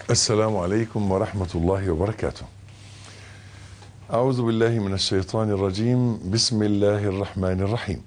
السلام عليكم ورحمة الله وبركاته. أعوذ بالله من الشيطان الرجيم، بسم الله الرحمن الرحيم.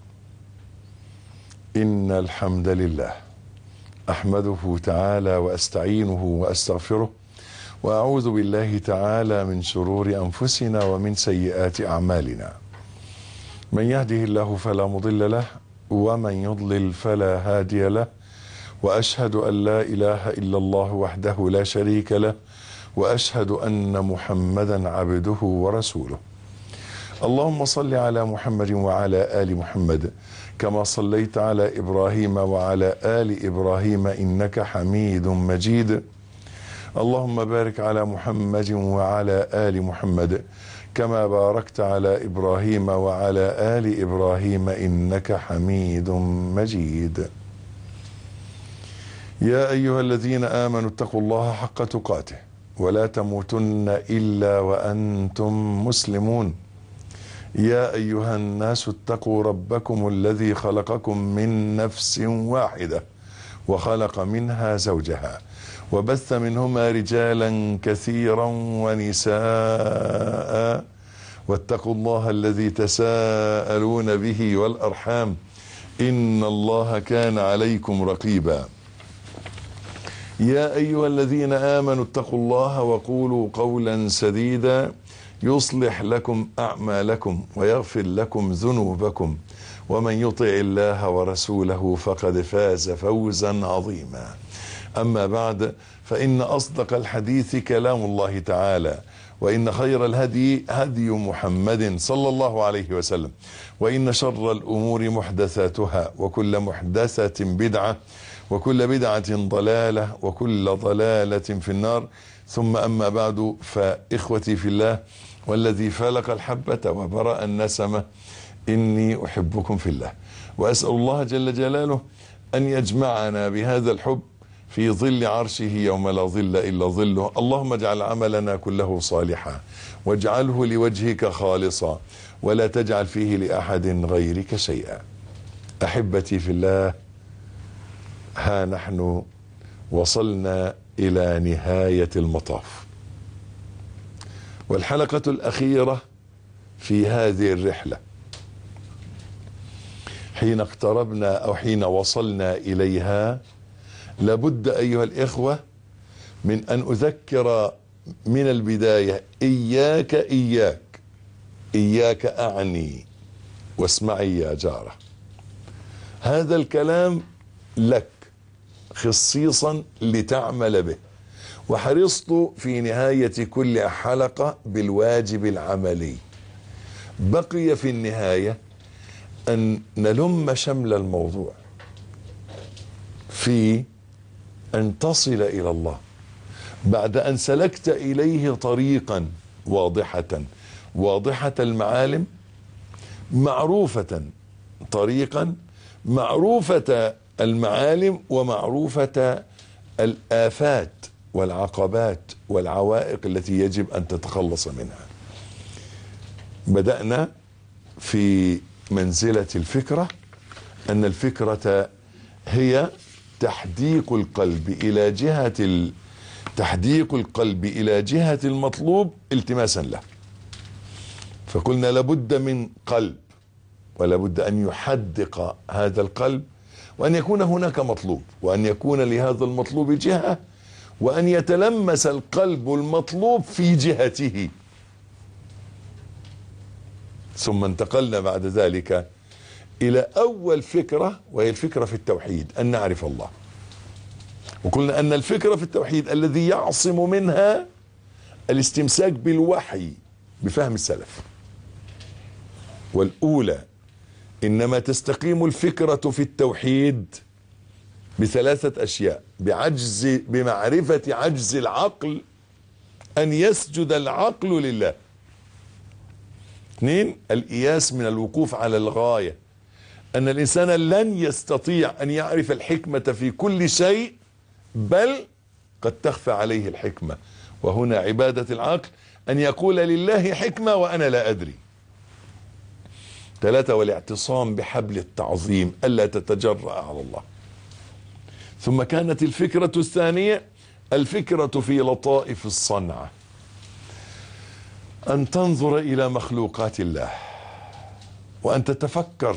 إن الحمد لله أحمده تعالى وأستعينه وأستغفره وأعوذ بالله تعالى من شرور أنفسنا ومن سيئات أعمالنا. من يهده الله فلا مضل له ومن يضلل فلا هادي له. واشهد ان لا اله الا الله وحده لا شريك له واشهد ان محمدا عبده ورسوله اللهم صل على محمد وعلى ال محمد كما صليت على ابراهيم وعلى ال ابراهيم انك حميد مجيد اللهم بارك على محمد وعلى ال محمد كما باركت على ابراهيم وعلى ال ابراهيم انك حميد مجيد يا ايها الذين امنوا اتقوا الله حق تقاته ولا تموتن الا وانتم مسلمون يا ايها الناس اتقوا ربكم الذي خلقكم من نفس واحده وخلق منها زوجها وبث منهما رجالا كثيرا ونساء واتقوا الله الذي تساءلون به والارحام ان الله كان عليكم رقيبا يا ايها الذين امنوا اتقوا الله وقولوا قولا سديدا يصلح لكم اعمالكم ويغفر لكم ذنوبكم ومن يطع الله ورسوله فقد فاز فوزا عظيما اما بعد فان اصدق الحديث كلام الله تعالى وان خير الهدي هدي محمد صلى الله عليه وسلم وان شر الامور محدثاتها وكل محدثه بدعه وكل بدعة ضلالة وكل ضلالة في النار ثم أما بعد فإخوتي في الله والذي فلق الحبة وبرأ النسمة إني أحبكم في الله وأسأل الله جل جلاله أن يجمعنا بهذا الحب في ظل عرشه يوم لا ظل إلا ظله اللهم اجعل عملنا كله صالحا واجعله لوجهك خالصا ولا تجعل فيه لأحد غيرك شيئا أحبتي في الله ها نحن وصلنا الى نهايه المطاف والحلقه الاخيره في هذه الرحله حين اقتربنا او حين وصلنا اليها لابد ايها الاخوه من ان اذكر من البدايه اياك اياك اياك اعني واسمعي يا جاره هذا الكلام لك خصيصا لتعمل به وحرصت في نهاية كل حلقة بالواجب العملي بقي في النهاية أن نلم شمل الموضوع في أن تصل إلى الله بعد أن سلكت إليه طريقا واضحة واضحة المعالم معروفة طريقا معروفة المعالم ومعروفة الآفات والعقبات والعوائق التي يجب أن تتخلص منها بدأنا في منزلة الفكرة أن الفكرة هي تحديق القلب إلى جهة ال... تحديق القلب إلى جهة المطلوب التماسا له فقلنا لابد من قلب ولابد أن يحدق هذا القلب وأن يكون هناك مطلوب وأن يكون لهذا المطلوب جهة وأن يتلمس القلب المطلوب في جهته ثم انتقلنا بعد ذلك إلى أول فكرة وهي الفكرة في التوحيد أن نعرف الله وقلنا أن الفكرة في التوحيد الذي يعصم منها الاستمساك بالوحي بفهم السلف والأولى انما تستقيم الفكرة في التوحيد بثلاثة اشياء بعجز بمعرفة عجز العقل ان يسجد العقل لله اثنين الاياس من الوقوف على الغاية ان الانسان لن يستطيع ان يعرف الحكمة في كل شيء بل قد تخفى عليه الحكمة وهنا عبادة العقل ان يقول لله حكمة وانا لا ادري ثلاثة والاعتصام بحبل التعظيم ألا تتجرأ على الله ثم كانت الفكرة الثانية الفكرة في لطائف الصنعة أن تنظر إلى مخلوقات الله وأن تتفكر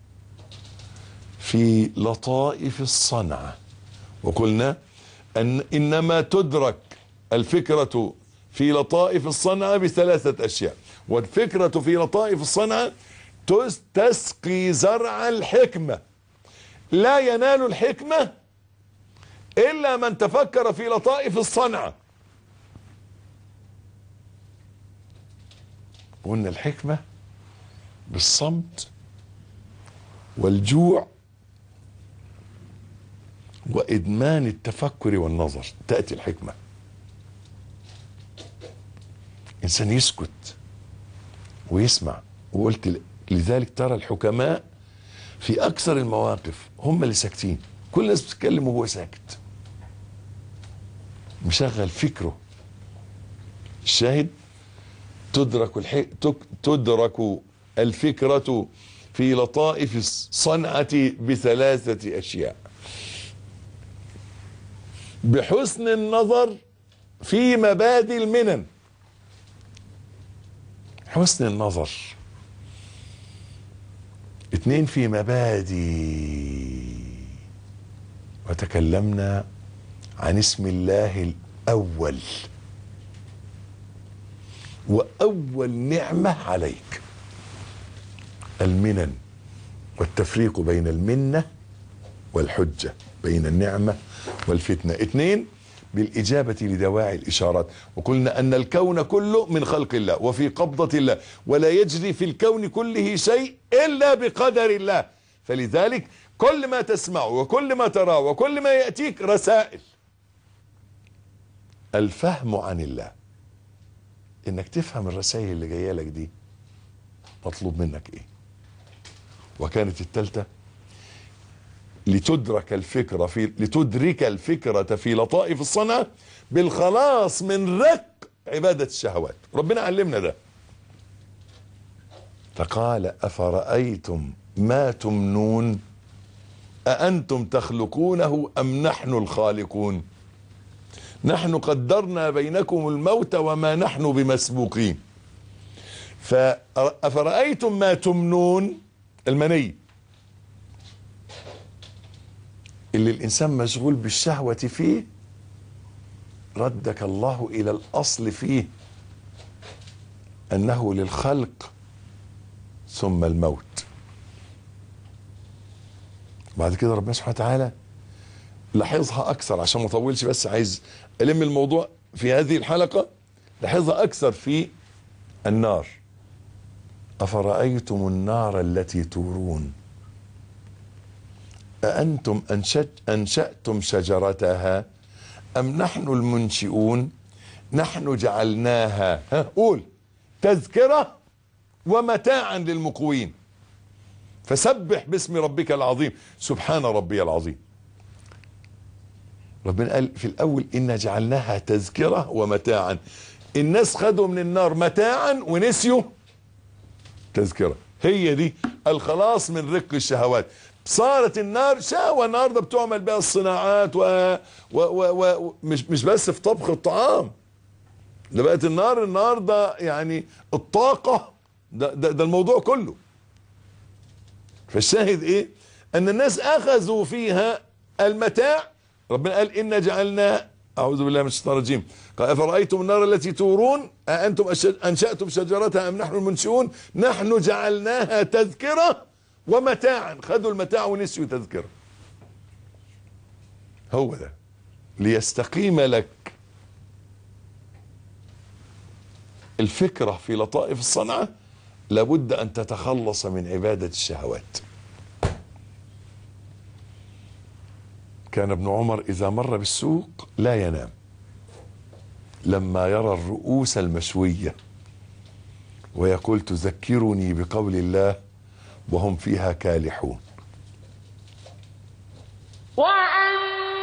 في لطائف الصنعة وقلنا أن إنما تدرك الفكرة في لطائف الصنعة بثلاثة أشياء والفكرة في لطائف الصنعة تس- تسقي زرع الحكمة لا ينال الحكمة إلا من تفكر في لطائف الصنعة قلنا الحكمة بالصمت والجوع وإدمان التفكر والنظر تأتي الحكمة إنسان يسكت ويسمع وقلت ل- لذلك ترى الحكماء في أكثر المواقف هم اللي ساكتين كل الناس بتتكلم وهو ساكت مشغل فكره الشاهد تدرك الح... تك- تدرك الفكرة في لطائف الصنعة بثلاثة أشياء بحسن النظر في مبادئ المنن حسن النظر اتنين في مبادئ وتكلمنا عن اسم الله الأول وأول نعمة عليك المنن والتفريق بين المنة والحجة بين النعمة والفتنة اثنين بالإجابة لدواعي الإشارات وقلنا أن الكون كله من خلق الله وفي قبضة الله ولا يجري في الكون كله شيء إلا بقدر الله فلذلك كل ما تسمعه وكل ما تراه وكل ما يأتيك رسائل الفهم عن الله انك تفهم الرسائل اللي جايه لك دي مطلوب منك ايه وكانت الثالثه لتدرك الفكرة في لتدرك الفكرة في لطائف الصنعة بالخلاص من رق عبادة الشهوات ربنا علمنا ده فقال أفرأيتم ما تمنون أأنتم تخلقونه أم نحن الخالقون نحن قدرنا بينكم الموت وما نحن بمسبوقين فأفرأيتم ما تمنون المني اللي الإنسان مشغول بالشهوة فيه ردك الله إلى الأصل فيه أنه للخلق ثم الموت بعد كده ربنا سبحانه وتعالى لاحظها أكثر عشان ما أطولش بس عايز ألم الموضوع في هذه الحلقة لاحظها أكثر في النار أفرأيتم النار التي تورون أأنتم أنشأت أنشأتم شجرتها أم نحن المنشئون نحن جعلناها ها قول تذكرة ومتاعا للمقوين فسبح باسم ربك العظيم سبحان ربي العظيم ربنا قال في الأول إنا جعلناها تذكرة ومتاعا الناس خدوا من النار متاعا ونسيوا تذكرة هي دي الخلاص من رق الشهوات صارت النار شهوة النهارده بتعمل بها الصناعات و, و, و, و مش مش بس في طبخ الطعام ده بقت النار النهارده يعني الطاقة ده, ده, ده الموضوع كله فالشاهد ايه ان الناس اخذوا فيها المتاع ربنا قال إنا جعلنا أعوذ بالله من الشيطان الرجيم قال أفرأيتم النار التي تورون أأنتم أش- أنشأتم شجرتها أم نحن المنشئون نحن جعلناها تذكرة ومتاعا خذوا المتاع ونسيوا تذكرة هو ده ليستقيم لك الفكرة في لطائف الصنعة لابد أن تتخلص من عبادة الشهوات كان ابن عمر إذا مر بالسوق لا ينام لما يرى الرؤوس المشوية ويقول تذكرني بقول الله وهم فيها كالحون وأن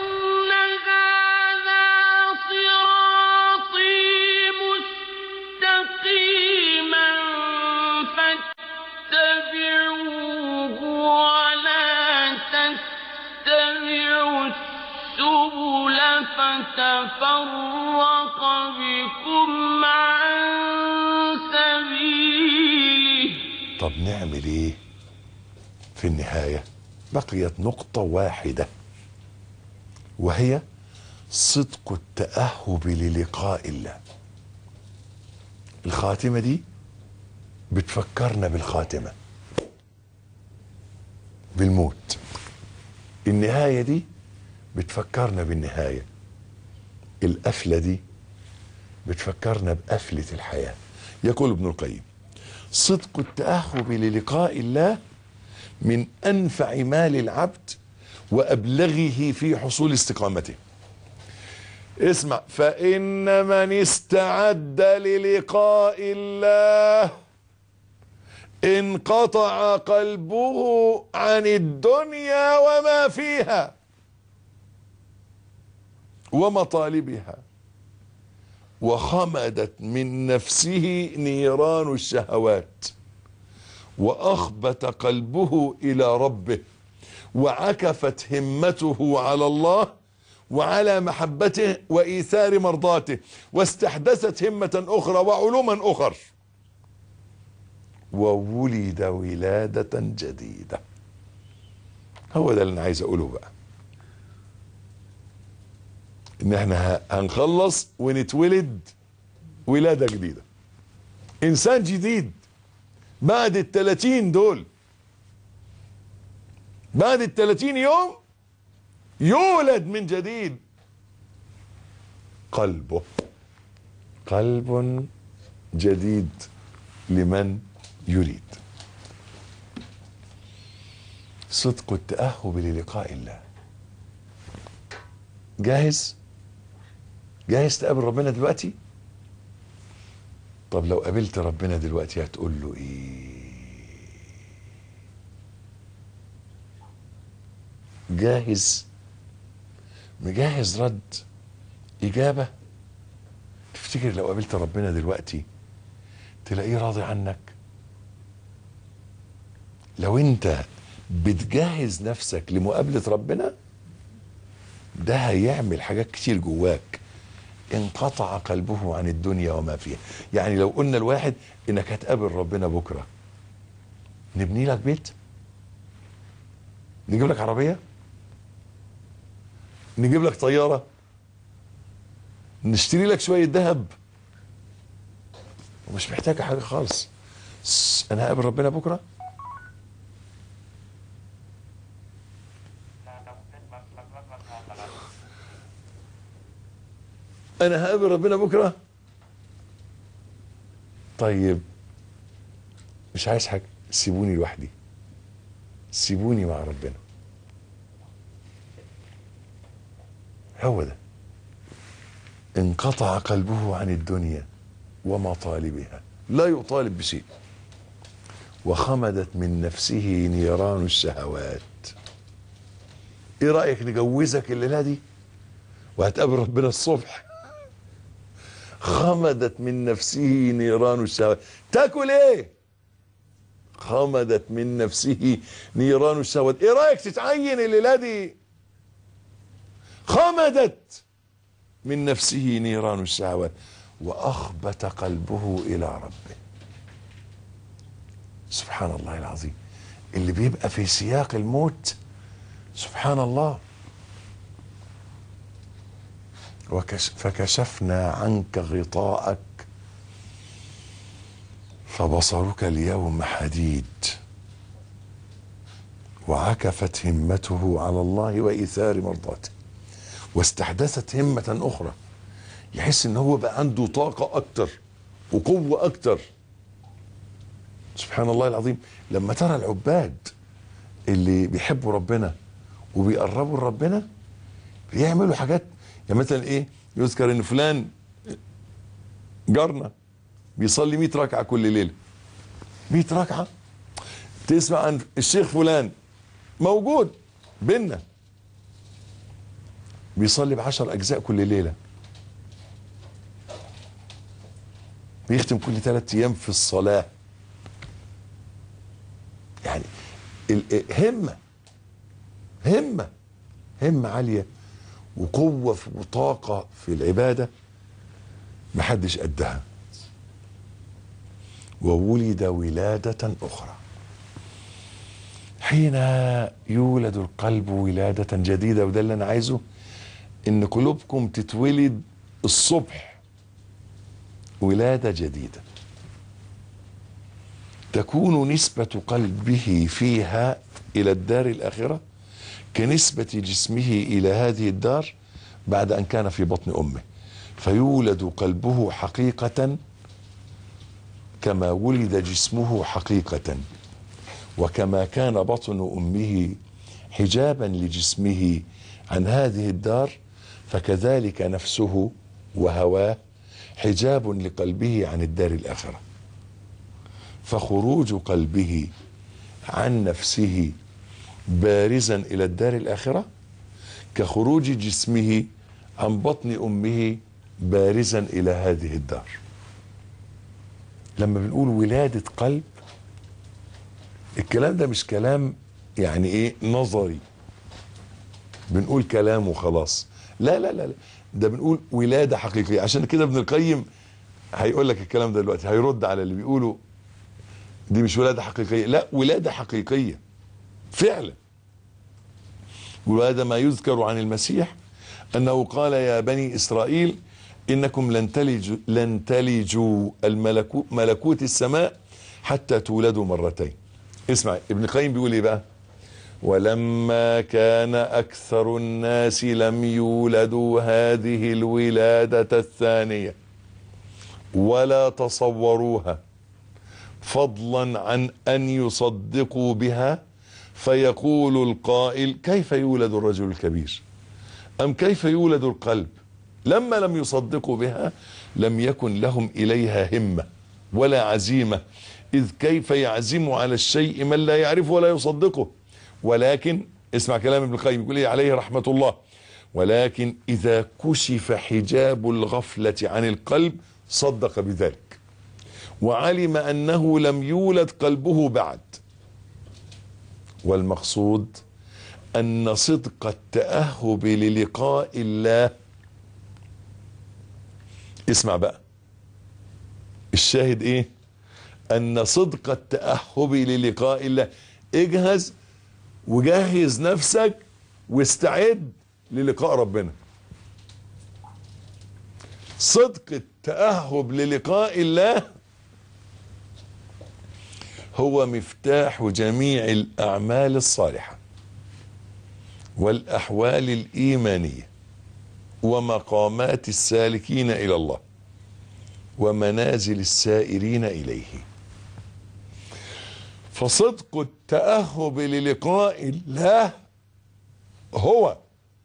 هذا صراطي مستقيما فاتبعوه ولا تتبعوا السبل فتفرق صدكم عن سبيله طب نعمل ايه في النهاية بقيت نقطة واحدة وهي صدق التأهب للقاء الله الخاتمة دي بتفكرنا بالخاتمة بالموت النهاية دي بتفكرنا بالنهاية القفلة دي بتفكرنا بقفلة الحياة يقول ابن القيم صدق التأهب للقاء الله من أنفع ما للعبد وأبلغه في حصول استقامته اسمع فإن من استعد للقاء الله انقطع قلبه عن الدنيا وما فيها ومطالبها وخمدت من نفسه نيران الشهوات واخبت قلبه الى ربه وعكفت همته على الله وعلى محبته وايثار مرضاته واستحدثت همه اخرى وعلوما اخر وولد ولاده جديده هو ده اللي انا عايز اقوله بقى ان احنا ه- هنخلص ونتولد ولاده جديده انسان جديد بعد التلاتين دول بعد التلاتين يوم يولد من جديد قلبه قلب جديد لمن يريد صدق التأهب للقاء الله جاهز جاهز تقابل ربنا دلوقتي طب لو قابلت ربنا دلوقتي هتقول له ايه جاهز مجهز رد اجابه تفتكر لو قابلت ربنا دلوقتي تلاقيه راضي عنك لو انت بتجهز نفسك لمقابله ربنا ده هيعمل حاجات كتير جواك انقطع قلبه عن الدنيا وما فيها يعني لو قلنا الواحد انك هتقابل ربنا بكره نبني لك بيت نجيب لك عربيه نجيب لك طياره نشتري لك شويه ذهب ومش محتاجه حاجه خالص س- انا هقابل ربنا بكره انا هقابل ربنا بكره طيب مش عايز حاجه سيبوني لوحدي سيبوني مع ربنا هو ده انقطع قلبه عن الدنيا ومطالبها لا يطالب بشيء وخمدت من نفسه نيران الشهوات ايه رايك نجوزك الليله دي وهتقابل ربنا الصبح خمدت من نفسه نيران الشهوات تاكل ايه خمدت من نفسه نيران الشهوات ايه رايك تتعين الليله دي خمدت من نفسه نيران الشهوات واخبت قلبه الى ربه سبحان الله العظيم اللي بيبقى في سياق الموت سبحان الله وكش فكشفنا عنك غطاءك فبصرك اليوم حديد وعكفت همته على الله وإيثار مرضاته واستحدثت همة أخرى يحس إن هو بقى عنده طاقة أكتر وقوة أكتر سبحان الله العظيم لما ترى العباد اللي بيحبوا ربنا وبيقربوا لربنا بيعملوا حاجات يعني مثلا ايه يذكر ان فلان جارنا بيصلي 100 ركعه كل ليله 100 ركعه تسمع عن الشيخ فلان موجود بينا بيصلي بعشر اجزاء كل ليله بيختم كل ثلاث ايام في الصلاه يعني ال- همه همه همه عاليه وقوه في- وطاقه في العباده محدش قدها وولد ولادة أخرى حين يولد القلب ولادة جديدة وده اللي أنا عايزه إن قلوبكم تتولد الصبح ولادة جديدة تكون نسبة قلبه فيها إلى الدار الآخرة كنسبة جسمه إلى هذه الدار بعد أن كان في بطن أمه فيولد قلبه حقيقة كما ولد جسمه حقيقة وكما كان بطن أمه حجابا لجسمه عن هذه الدار فكذلك نفسه وهواه حجاب لقلبه عن الدار الآخرة فخروج قلبه عن نفسه بارزا إلى الدار الآخرة كخروج جسمه عن بطن أمه بارزا إلى هذه الدار لما بنقول ولادة قلب الكلام ده مش كلام يعني ايه نظري بنقول كلام وخلاص لا لا لا, لا. ده بنقول ولادة حقيقية عشان كده ابن القيم هيقول لك الكلام ده دلوقتي هيرد على اللي بيقولوا دي مش ولادة حقيقية لا ولادة حقيقية فعلا وهذا ما يذكر عن المسيح أنه قال يا بني إسرائيل إنكم لن تلجوا, لن تلجوا الملكو ملكوت السماء حتى تولدوا مرتين اسمع ابن القيم بيقول ايه بقى ولما كان أكثر الناس لم يولدوا هذه الولادة الثانية ولا تصوروها فضلا عن أن يصدقوا بها فيقول القائل كيف يولد الرجل الكبير أم كيف يولد القلب لما لم يصدقوا بها لم يكن لهم إليها همة ولا عزيمة إذ كيف يعزم على الشيء من لا يعرفه ولا يصدقه ولكن اسمع كلام ابن القيم يقول عليه رحمة الله ولكن إذا كشف حجاب الغفلة عن القلب صدق بذلك وعلم أنه لم يولد قلبه بعد والمقصود أن صدق التأهب للقاء الله اسمع بقى الشاهد ايه ان صدق التأهب للقاء الله اجهز وجهز نفسك واستعد للقاء ربنا صدق التأهب للقاء الله هو مفتاح جميع الأعمال الصالحة والأحوال الإيمانية ومقامات السالكين إلى الله ومنازل السائرين إليه فصدق التأهب للقاء الله هو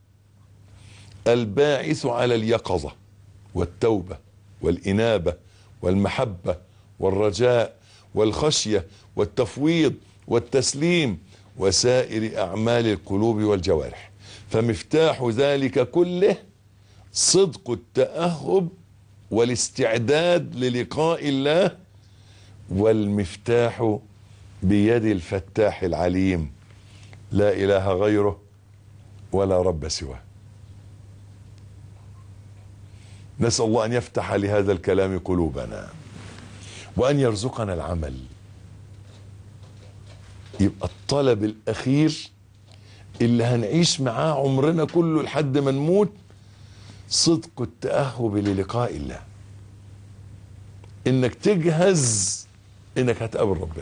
الباعث على اليقظة والتوبة والإنابة والمحبة والرجاء والخشية والتفويض والتسليم وسائر أعمال القلوب والجوارح فمفتاح ذلك كله صدق التأهب والاستعداد للقاء الله والمفتاح بيد الفتاح العليم لا إله غيره ولا رب سواه نسأل الله أن يفتح لهذا الكلام قلوبنا وأن يرزقنا العمل يبقى الطلب الأخير اللي هنعيش معاه عمرنا كله لحد ما نموت صدق التأهب للقاء الله انك تجهز انك هتقابل ربنا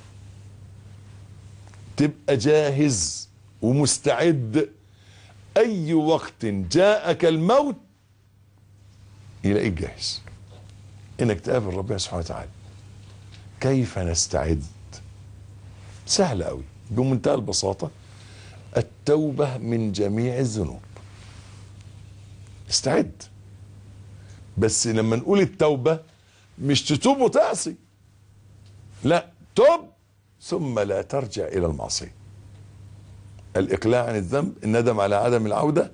تبقى جاهز ومستعد اي وقت جاءك الموت يلاقيك جاهز انك تقابل ربنا سبحانه وتعالى كيف نستعد سهل قوي بمنتهى البساطة التوبة من جميع الذنوب استعد بس لما نقول التوبة مش تتوب وتعصي لا توب ثم لا ترجع الى المعصية الاقلاع عن الذنب الندم على عدم العودة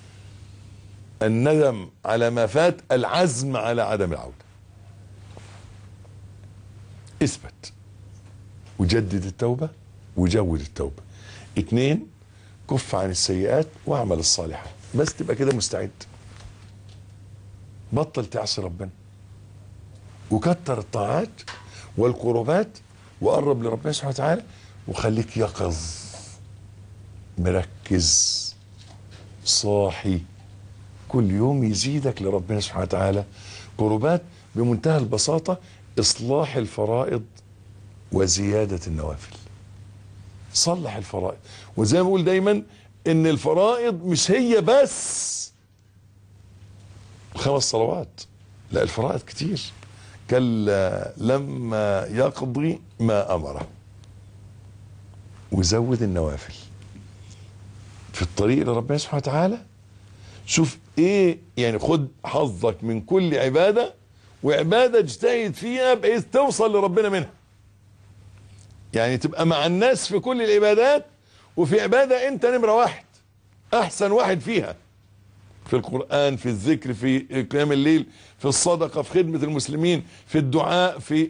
الندم على ما فات العزم على عدم العودة اثبت وجدد التوبة وجود التوبة اتنين كف عن السيئات واعمل الصالحات بس تبقى كده مستعد بطل تعصي ربنا وكتر الطاعات والقربات وقرب لربنا سبحانه وتعالى وخليك يقظ مركز صاحي كل يوم يزيدك لربنا سبحانه وتعالى قربات بمنتهى البساطة إصلاح الفرائض وزيادة النوافل صلح الفرائض وزي ما بقول دايما ان الفرائض مش هي بس خمس صلوات لا الفرائض كتير كلا لما يقضي ما امره وزود النوافل في الطريق لربنا سبحانه وتعالى شوف ايه يعني خد حظك من كل عبادة وعبادة اجتهد فيها بحيث توصل لربنا منها يعني تبقى مع الناس في كل العبادات وفي عبادة انت نمرة واحد احسن واحد فيها في القرآن في الذكر في قيام الليل في الصدقة في خدمة المسلمين في الدعاء في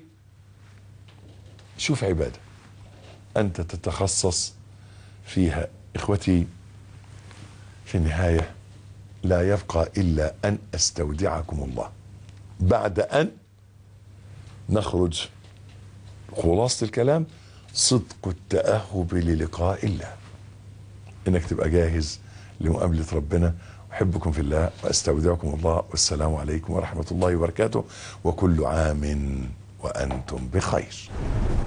شوف عبادة انت تتخصص فيها اخوتي في النهاية لا يبقى الا ان استودعكم الله بعد ان نخرج خلاصة الكلام صدق التأهب للقاء الله انك تبقى جاهز لمقابلة ربنا احبكم في الله واستودعكم الله والسلام عليكم ورحمة الله وبركاته وكل عام وانتم بخير